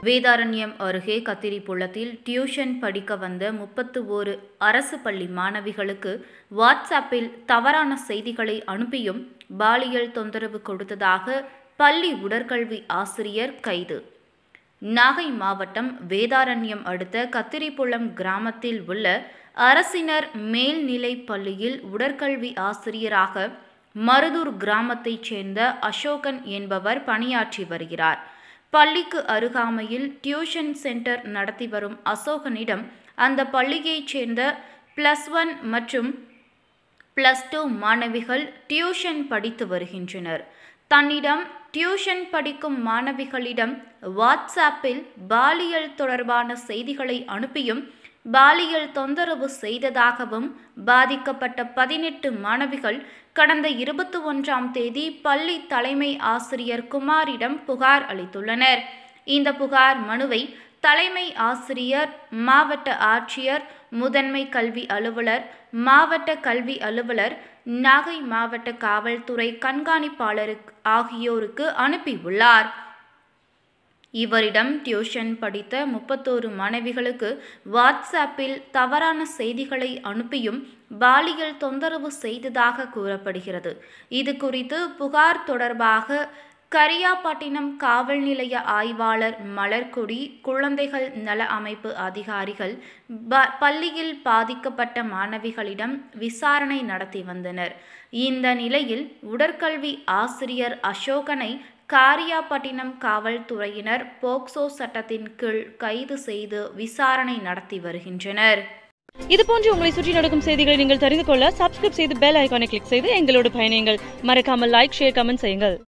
வேதாரண்யம் அருகே கத்திரிப்புள்ளத்தில் டியூஷன் படிக்க வந்த முப்பத்து ஓரு அரசு பள்ளி மாணவிகளுக்கு வாட்ஸ்அப்பில் தவறான செய்திகளை அனுப்பியும் பாலியல் தொந்தரவு கொடுத்ததாக பள்ளி உடற்கல்வி ஆசிரியர் கைது நாகை மாவட்டம் வேதாரண்யம் அடுத்த கத்திரிப்புள்ளம் கிராமத்தில் உள்ள அரசினர் மேல்நிலைப் பள்ளியில் உடற்கல்வி ஆசிரியராக மருதூர் கிராமத்தைச் சேர்ந்த அசோகன் என்பவர் பணியாற்றி வருகிறார் பள்ளிக்கு அருகாமையில் டியூஷன் சென்டர் நடத்தி வரும் அசோகனிடம் அந்த பள்ளியைச் சேர்ந்த பிளஸ் ஒன் மற்றும் பிளஸ் டூ மாணவிகள் டியூஷன் படித்து வருகின்றனர் தன்னிடம் டியூஷன் படிக்கும் மாணவிகளிடம் வாட்ஸ்அப்பில் பாலியல் தொடர்பான செய்திகளை அனுப்பியும் பாலியல் தொந்தரவு செய்ததாகவும் பாதிக்கப்பட்ட பதினெட்டு மாணவிகள் கடந்த இருபத்தி ஒன்றாம் தேதி பள்ளி தலைமை ஆசிரியர் குமாரிடம் புகார் அளித்துள்ளனர் இந்த புகார் மனுவை தலைமை ஆசிரியர் மாவட்ட ஆட்சியர் முதன்மை கல்வி அலுவலர் மாவட்ட கல்வி அலுவலர் நாகை மாவட்ட காவல்துறை கண்காணிப்பாளருக்கு ஆகியோருக்கு அனுப்பியுள்ளார் இவரிடம் டியூஷன் படித்த முப்பத்தோரு மாணவிகளுக்கு வாட்ஸ்அப்பில் தவறான செய்திகளை அனுப்பியும் பாலியல் தொந்தரவு செய்ததாக கூறப்படுகிறது இது குறித்து புகார் தொடர்பாக கரியாப்பட்டினம் காவல் நிலைய ஆய்வாளர் மலர்கொடி குழந்தைகள் நல அமைப்பு அதிகாரிகள் ப பள்ளியில் பாதிக்கப்பட்ட மாணவிகளிடம் விசாரணை நடத்தி வந்தனர் இந்த நிலையில் உடற்கல்வி ஆசிரியர் அசோகனை காரியாப்பட்டினம் காவல்துறையினர் போக்சோ சட்டத்தின் கீழ் கைது செய்து விசாரணை நடத்தி வருகின்றனர் இது போன்று உங்களை சுற்றி நடக்கும் செய்திகளை நீங்கள் தெரிந்து கொள்ள சப்ஸ்கிரைப் செய்து பெல் ஐகானை கிளிக் செய்து எங்களோடு பயணியுங்கள் மறக்காமல் லைக் ஷேர் கமெண்ட் செய்யுங்கள்